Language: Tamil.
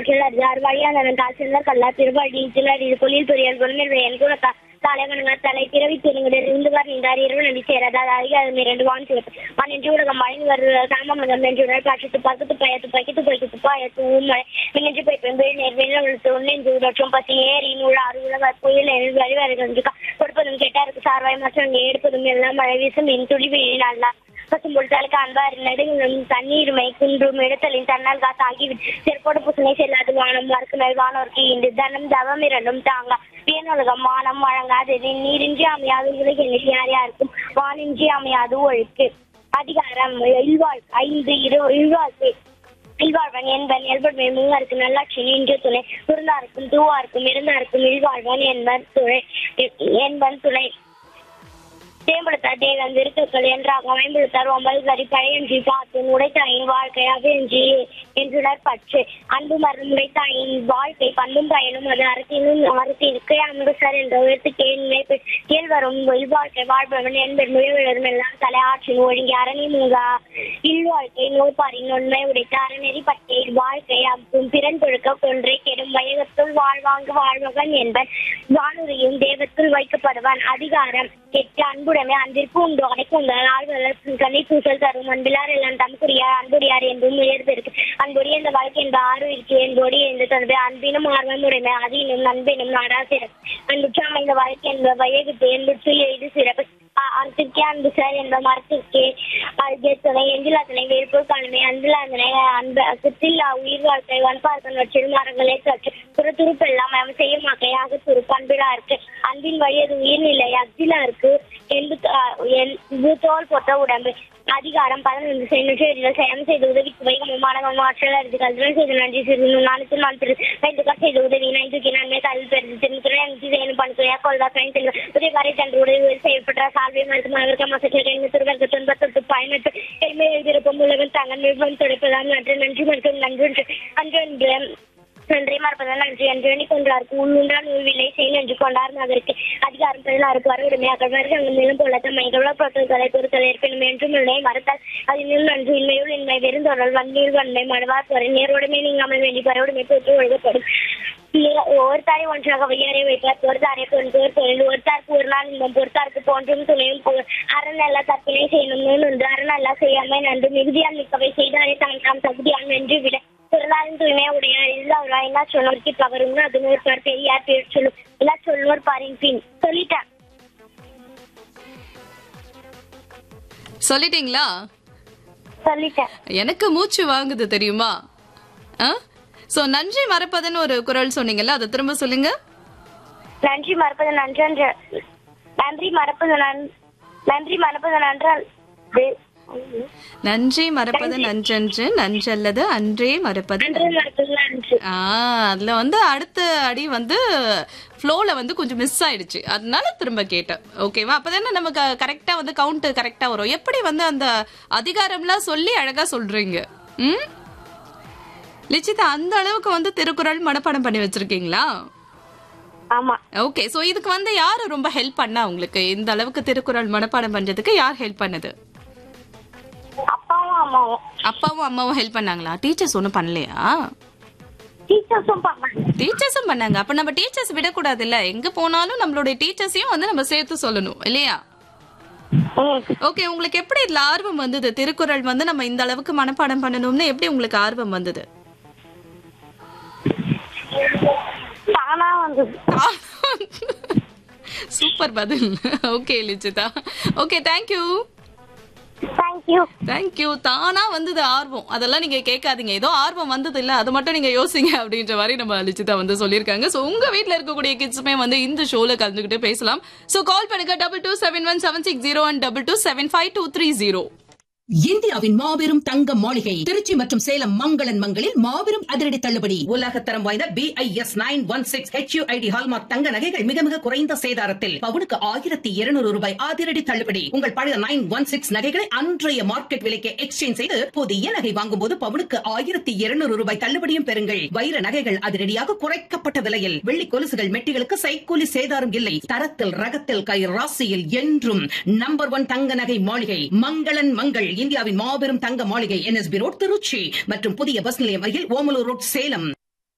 மாற்றல் அறிந்தார் வழியாளன் தாசில்தார் கல்லா திருவாடி சிலர் இது கொள்ளில் துறையல் பொருள் என் கூட தலைவனுங்க தலை பிறவி திருங்குடர் இருந்துவார் நின்றார் இரவு நடி சேராதார் அதிகாரம் இரண்டு வான் சிவப்பு வான் என்று உலகம் மழை வருவது சாமமங்கம் என்று உடல் காட்சி துப்பாக்கு துப்பாய துப்பாக்கி துப்பாக்கி துப்பாய தூமலை மின்னஞ்சு போய் பெண்பிள் நேர்வேல உள்ளது ஒன்னெஞ்சு உடற்றும் பசி ஏறி நூல் ஆறு உலக புயல் எழில் வழிவர்கள் கொடுப்பதும் கேட்டாருக்கு சார்வாய் மற்றும் எடுப்பதும் எல்லாம் மழை வீசும் மின் துளி வீழினால் பசும்பொழுத்தாளுக்கு அன்பார் நெடுங்களும் தண்ணீருமை குன்றும் இடத்தலின் தன்னால் காசு ஆகிவிட்டு செருப்போடு புசனை செல்லாது வானம் மறுக்கு நல் வானோர்க்கு இன்று தனம் தவம் இரண்டும் தாங்க வியனுலகம் வானம் வழங்காது நீரின்றி அமையாது உலகில் யார் யாருக்கும் வானின்றி அமையாது ஒழுக்கு அதிகாரம் இல்வாழ் ஐந்து இரு இல்வாழ்க்கை இல்வாழ்வன் என்பன் இயல்புமை மூவாருக்கு நல்லாட்சி நின்று துணை குருந்தாருக்கும் தூவாருக்கும் இருந்தாருக்கும் இல்வாழ்வன் என்பன் துணை என்பன் துணை தேம்படுத்தார் தேவன் விருத்துக்கள் என்றாக அமைம்படுத்தார் ஒன்பது கரி பழையன்றி பார்த்து உடைத்தாயின் வாழ்க்கை அவிழ்ஞ்சி என்றுடர் பற்று அன்பு மரம் உடைத்தாயின் வாழ்க்கை பண்பும் பயனும் அது அரசியலும் அரசியலுக்கு அன்பு சார் என்ற உயர்த்து கேள்வி கேழ்வரும் இல்வாழ்க்கை வாழ்பவன் என்பர் முயவரும் எல்லாம் தலை ஆற்றின் ஒழுங்கி அரணி மூங்கா இல்வாழ்க்கை நோய்பாரின் உண்மை உடைத்த அறநெறி பட்டை வாழ்க்கை அப்பும் பிறன் தொழுக்க கொன்றை கெடும் வயகத்துள் வாழ்வாங்கு வாழ்வகன் என்பன் வானுரையும் தேவத்துள் வைக்கப்படுவான் அதிகாரம் கெட்ட அன்புடைமை அன்பிற்கு உண்டு அடைக்கும் ஆழ்வலர் கண்ணை பூசல் தரும் அன்பிலார் எல்லாம் தமக்குரியார் அன்புடையார் என்றும் உயர்ந்திருக்கு அன்புடைய இந்த வாழ்க்கை என்ப ஆறு இருக்கு என்போடி என்று தனது அன்பினும் ஆர்வம் உடைமை அதீனும் நண்பினும் நாடா சிறப்பு அன்புற்று அமைந்த வாழ்க்கை என்ப வயகுத்து என்புற்று எய்து சிறப்பு அன்பிற்கே அன்பு சார் என்ப மரத்திற்கே அழுகிய துணை எஞ்சிலா துணை வேறுபோல் காணுமே அன்பிலா துணை அன்பு சித்தில்லா உயிர் வாழ்க்கை வன்பார்க்க நொற்றில் மரங்களே சற்று புறத்துருப்பெல்லாம் அவன் செய்யும் மக்கையாக துருப்பு அன்பிலா இருக்கு அன்பின் வழி அது உயிர்நிலை அக்திலா இருக்கு என்பு என்பு தோல் போட்ட உடம்பு அதிகாரம் பதினொன்று செய்து செயல் செய்த உதவிக்கு வைகம் மாணவம் ஆற்றல் அறிந்து கல்வி செய்து நன்றி சிறு நானூத்தி நாலு வைத்துக்கார் செய்த உதவி நைந்துக்கு நன்மை கல்வி பெருது திருத்துறை அஞ்சு செய்யணும் பணித்துறையா கொள்வா பயன் செல்வ உதவி காரை தன்று உதவி செய்யப்பட்ட சால்வை மருத்துவ மசத்தில் ஐந்து துருவருக்கு துன்பத்தொட்டு பயனற்று எளிமை எழுதியிருக்கும் உலகம் தங்கள் நிறுவனம் துடைப்பதால் நன்றி நன்றி மற்றும் நன்றி அன்று அன்று நன்றி மறப்பதால் நன்றி என்று எண்ணிக்கொண்டாருக்கு உள்ளுண்டான் உள்விலை செய் நன்றி கொண்டார் அதற்கு அதிகாரம் பதினாறுக்கு வரவிடுமையாக வருகங்கள் மேலும் போல தம்மை எவ்வளவு பொருட்களை பொருட்கள் ஏற்பினும் என்றும் இல்லை மறுத்தால் அதில் நன்றி இன்மையுள் இன்மை வெறுந்தொடர் வன்மையுள் வன்மை மனவார் பொருள் நேரோடுமே நீங்காமல் வேண்டி பரவுடுமை போட்டு ஒழுகப்படும் ஒரு தாரை ஒன்றாக வையாரை வைப்பார் ஒரு தாரை பொருள் தொழில் ஒரு தாருக்கு ஒரு நாள் இன்பம் பொறுத்தாருக்கு போன்றும் துணையும் அரண் நல்லா தப்பினை செய்யணும் ஒன்று அரண் நல்லா செய்யாமல் நன்று மிகுதியால் மிக்கவை செய்தாரே தான் தாம் தகுதியால் வென்று விட பிறந்தாலும் தூய்மையா உடையார் இல்லா என்ன சொன்னோருக்கு பவருங்க அது நூறு பேர் பெரியார் பேர் சொல்லும் எல்லாம் சொல்லுவோர் பாரின் பின் சொல்லிட்டேன் சொல்லிட்டீங்களா சொல்லிட்டேன் எனக்கு மூச்சு வாங்குது தெரியுமா சோ நன்றி மறப்பதுன்னு ஒரு குரல் சொன்னீங்கல்ல அதை திரும்ப சொல்லுங்க நன்றி மறப்பது நன்றன்று நன்றி மறப்பது நன்- நன்றி மறப்பது நன்றால் நன்றி மறப்பது நன்றன்று நன்றல்லது அன்றே மறப்பது நன்றி மறப்பது நன்று ஆ அதுல வந்து அடுத்த அடி வந்து ஃப்ளோல வந்து கொஞ்சம் மிஸ் ஆயிடுச்சு அதனால திரும்ப கேட்டேன் ஓகேவா அப்பதானே நமக்கு கரெக்டா வந்து கவுண்ட் கரெக்டா வரும் எப்படி வந்து அந்த அதிகாரம்லாம் சொல்லி அழகா சொல்றீங்க ம் லிச்சிதா அந்த அளவுக்கு வந்து திருக்குறள் மனப்பாடம் பண்ணி வச்சிருக்கீங்களா ஆமா ஓகே சோ இதுக்கு வந்து யாரு ரொம்ப ஹெல்ப் பண்ணா உங்களுக்கு இந்த அளவுக்கு திருக்குறள் மனப்பாடம் பண்றதுக்கு யார் ஹெல்ப் பண்ணது அப்பாவும் அம்மாவும் அப்பாவும் அம்மாவும் ஹெல்ப் பண்ணாங்களா டீச்சர்ஸ் ஒன்றும் பண்ணலையா டீச்சர்ஸும் பண்ணாங்க டீச்சர்ஸும் பண்ணாங்க அப்ப நம்ம டீச்சர்ஸ் விடக்கூடாது இல்ல எங்க போனாலும் நம்மளுடைய டீச்சர்ஸையும் வந்து நம்ம சேர்த்து சொல்லணும் இல்லையா ம். ஓகே உங்களுக்கு எப்படி இதுல ஆர்வம் வந்தது திருக்குறள் வந்து நம்ம இந்த அளவுக்கு மனப்பாடம் பண்ணணும்னு எப்படி உங்களுக்கு ஆர்வம் வந்தது தானா வந்து சூப்பர் பதில் okay Lichitha okay thank you thank you thank you தானா வந்தது ஆர்வம் அதெல்லாம் நீங்க கேட்காதீங்க ஏதோ ஆர்வம் வந்தது இல்ல அது மட்டும் நீங்க யோசிங்க அப்படின்ற மாதிரி நம்ம லிச்சிதா வந்து சொல்லியிருக்காங்க சோ உங்க வீட்ல இருக்கக்கூடிய கிட்ஸுமே வந்து இந்த ஷோல கலந்துகிட்டு பேசலாம் சோ கால் பண்ணுங்க double two seven one seven six zero one double two seven five two three zero இந்தியாவின் மாபெரும் தங்க மாளிகை திருச்சி மற்றும் சேலம் மங்களன் மங்களில் மாபெரும் அதிரடி தள்ளுபடி உலகத்தரம் வாய்ந்த B I S nine one six HUID hallmark தங்க நகைகள் மிக மிக குறைந்த சேதாரத்தில் பவுனுக்கு ஆயிரத்தி இருநூறு ரூபாய் அதிரடி தள்ளுபடி உங்கள் பழைய நைன் ஒன் சிக்ஸ் நகைகளை அன்றைய மார்க்கெட் விலைக்கு எக்ஸ்சேஞ்ச் செய்து புதிய நகை வாங்கும் போது பவுனுக்கு ஆயிரத்தி இருநூறு ரூபாய் தள்ளுபடியும் பெறுங்கள் வைர நகைகள் அதிரடியாக குறைக்கப்பட்ட விலையில் வெள்ளி கொலுசுகள் மெட்டிகளுக்கு சைக்கூலி சேதாரம் இல்லை தரத்தில் ரகத்தில் கை ராசியில் என்றும் நம்பர் ஒன் தங்க நகை மாளிகை மங்களன் மங்கள் இந்தியாவின் மாபெரும் தங்க மாளிகை என்எஸ்பி ரோட் திருச்சி மற்றும் புதிய பஸ் நிலையம் அருகில் ஓமலூர் ரோட் சேலம்